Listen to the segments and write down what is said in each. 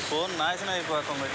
Phone నాశనం అయిపోతుంది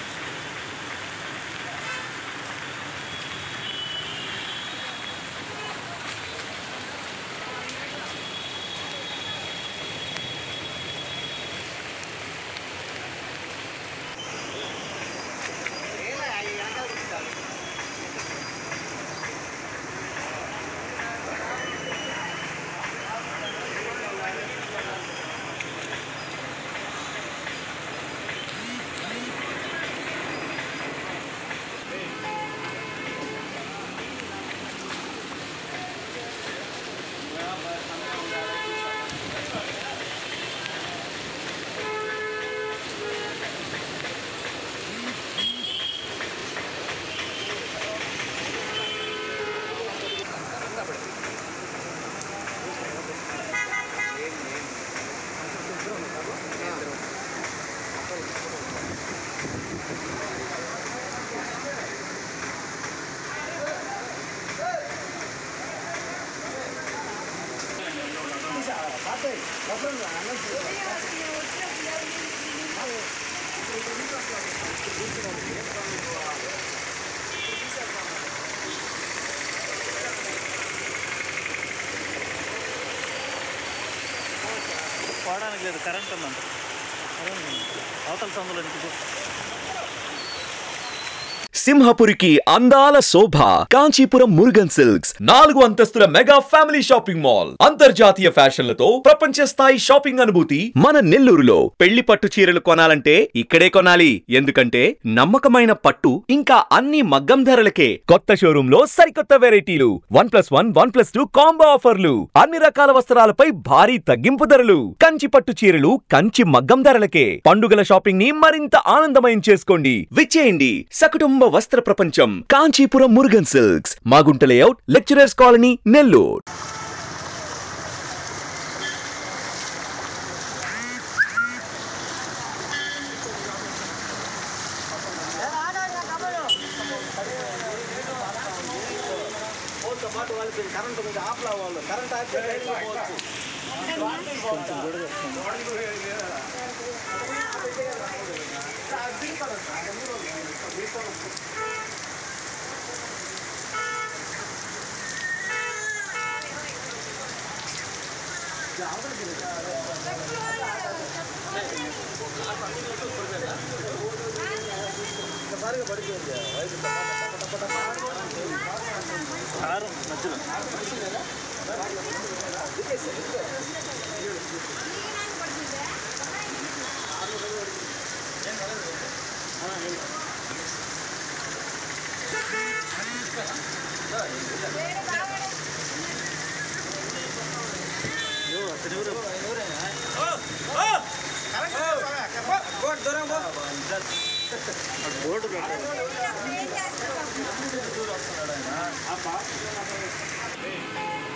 పోవడానికి లేదు కరెంట్ ఉందంట అవతల సందులో ఇంటికి సింహపురికి అందాల శోభ కాంచీపురం మురుగన్ సిల్క్స్ నాలుగు అంతస్తుల మెగా ఫ్యామిలీ షాపింగ్ మాల్ అంతర్జాతీయ ఫ్యాషన్లతో ప్రపంచ స్థాయి షాపింగ్ అనుభూతి మన నెల్లూరులో పెళ్లి పట్టు చీరలు కొనాలంటే ఇక్కడే కొనాలి ఎందుకంటే నమ్మకమైన పట్టు ఇంకా అన్ని మగ్గం ధరలకే కొత్త షోరూమ్ లో సరికొత్త వెరైటీలు one plus one one plus two combo ఆఫర్లు అన్ని రకాల వస్త్రాలపై భారీ తగ్గింపు ధరలు కంచి పట్టు చీరలు కంచి మగ్గం ధరలకే పండుగల షాపింగ్ ని మరింత ఆనందమయం చేసుకోండి విచ్చేయండి సకుటుంబ వస్త్ర ప్రపంచం Kanchipuram Murugan silks Magunta layout lecturers colony Nellore కారు మధ్యలో అయ్యో, అతను ఎవరు? అటు బోర్డు పెట్టారు.